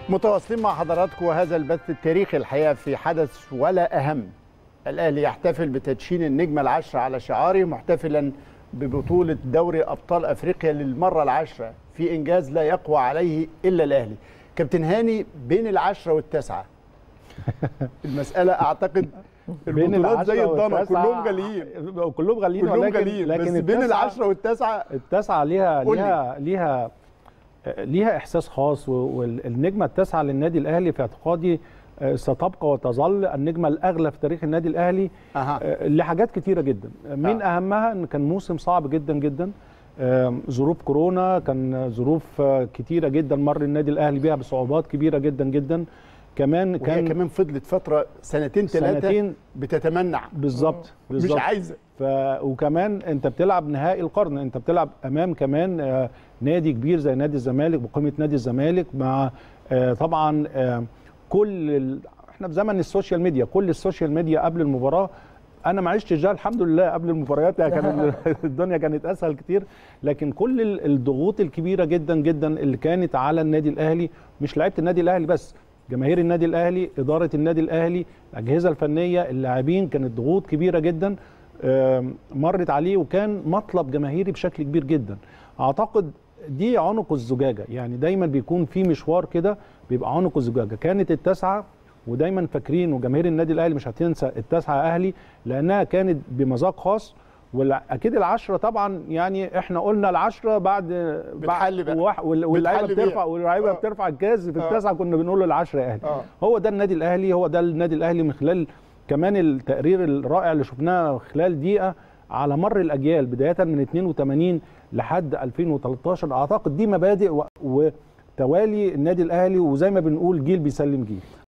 متواصلين مع حضراتكم وهذا البث التاريخي الحقيقه في حدث ولا اهم الاهلي يحتفل بتدشين النجمه العشره على شعاره محتفلا ببطوله دوري ابطال افريقيا للمره العاشره في انجاز لا يقوى عليه الا الاهلي كابتن هاني بين العشره والتسعه المساله اعتقد بين البطولات زي العشرة الضنا والتسعة- كلهم غاليين كلهم غاليين كلهم ولكن غاليين لكن بس بين التسعة- العشره والتسعه التسعه ليها قول لي. ليها ليها ليها احساس خاص و- والنجمه التاسعه للنادي الاهلي في اعتقادي آه، ستبقى وتظل النجمه الاغلى في تاريخ النادي الاهلي اها آه، لحاجات كتيره جدا من آه. اهمها ان كان موسم صعب جدا جدا آم، ظروف كورونا كان ظروف آه، كتيره جدا مر النادي الاهلي بيها بصعوبات كبيره جدا جدا كمان وهي كان كمان فضلت فتره سنتين ثلاثه سنتين بتتمنع بالظبط مش بالظبط عايزه ف... وكمان انت بتلعب نهائي القرن انت بتلعب امام كمان آه، نادي كبير زي نادي الزمالك بقيمه نادي الزمالك مع آه، طبعا آه، كل ال... احنا في زمن السوشيال ميديا كل السوشيال ميديا قبل المباراه انا ما عشتش ده الحمد لله قبل المباريات يعني كان الدنيا كانت اسهل كتير لكن كل ال- الضغوط الكبيره جدا جدا اللي كانت على النادي الاهلي مش لعيبه النادي الاهلي بس جماهير النادي الاهلي اداره النادي الاهلي الاجهزه الفنيه اللاعبين كانت ضغوط كبيره جدا آم، مرت عليه وكان مطلب جماهيري بشكل كبير جدا اعتقد دي عنق الزجاجه يعني دايما بيكون في مشوار كده بيبقى عنق الزجاجه كانت التاسعه ودايما فاكرين وجماهير النادي الاهلي مش هتنسى التاسعه اهلي لانها كانت بمذاق خاص واكيد العشره طبعا يعني احنا قلنا العشره بعد بتحل بقى. وح- وال- واللعيبه بتحل بيها. بترفع واللعيبه آه. بترفع الكاس في آه. التاسعه كنا بنقول العشره يا اهلي اه هو ده النادي الاهلي هو ده النادي الاهلي من خلال كمان التقرير الرائع اللي شفناه خلال دقيقه على مر الاجيال بدايه من 82 لحد 2013 اعتقد دي مبادئ و- وتوالي النادي الاهلي وزي ما بنقول جيل بيسلم جيل